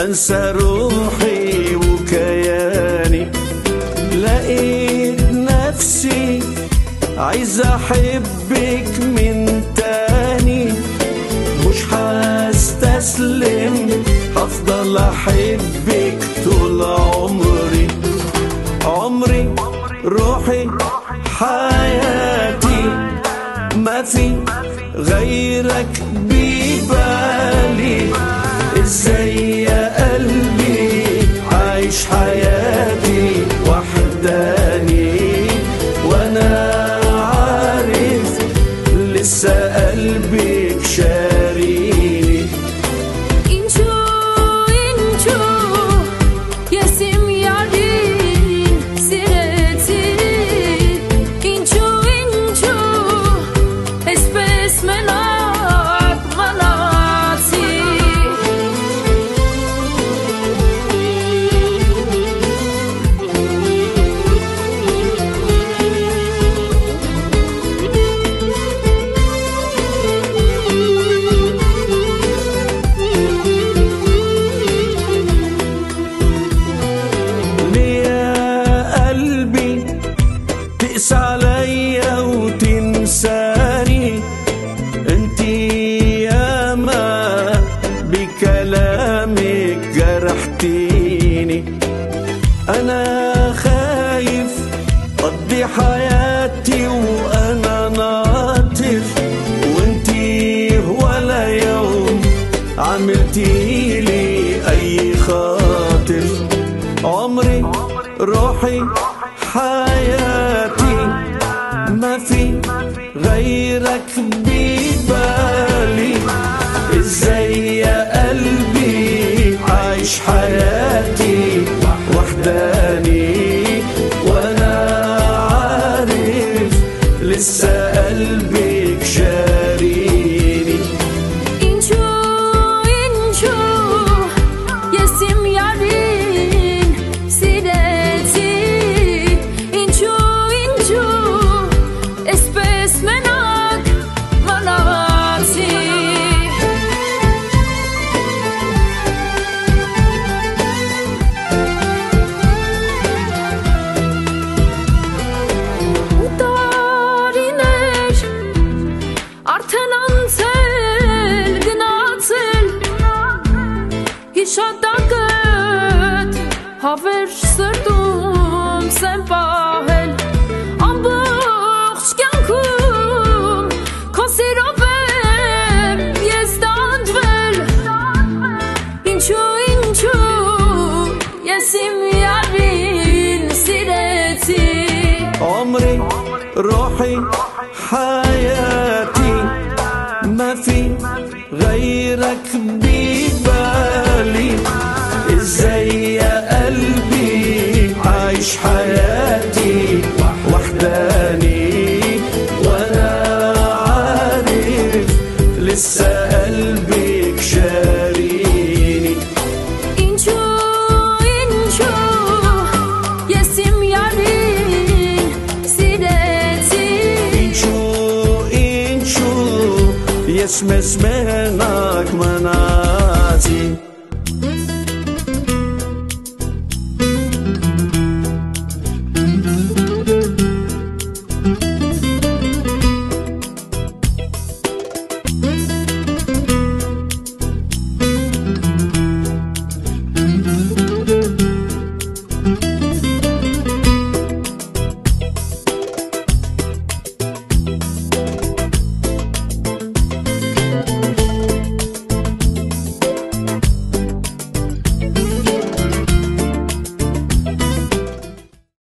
بنسى روحي وكياني لقيت نفسي عايز احبك من تاني مش هستسلم هفضل احبك طول عمري عمري روحي حياتي ما في غيرك ببالي ازاي يا قلبي عايش حياتي وحداني وانا عارف لسه قلبك شاريني 인주 인주 예심 야린 시레티 인주 인주 에스페스 메락 마나티 ليه يا قلبي تقسى عليا وتنساني انت ياما بكلامك جرحتيني انا خايف اقضي حياتي وانا ناطر وانتي ولا يوم عملتي لي اي خاطر عمري روحي حياتي ما في غيرك ببالي ازاي يا قلبي عايش حياتي وحداني وانا عارف لسه قلبك شاريني 인주 인주 예심 야린 시레티 인주 인주 에스페스 메락 마나티 Տարիներ արդեն անցել գնացել Հիշատակդ հավերժ սրտում սեմ պահել Ամբողջ կյանքում քո սիրով եմ ես դանդվել Ինչու ինչու ես իմ յարին սիրեցի عمري روحي حياتي ما في غيرك ببالي ازاي يا قلبي عايش حياتي وحداني وانا عارف لسه قلبك شاريني Ինչու ինչու ես իմ յարին սիրեցի انشو انشو يسمس منك مناتي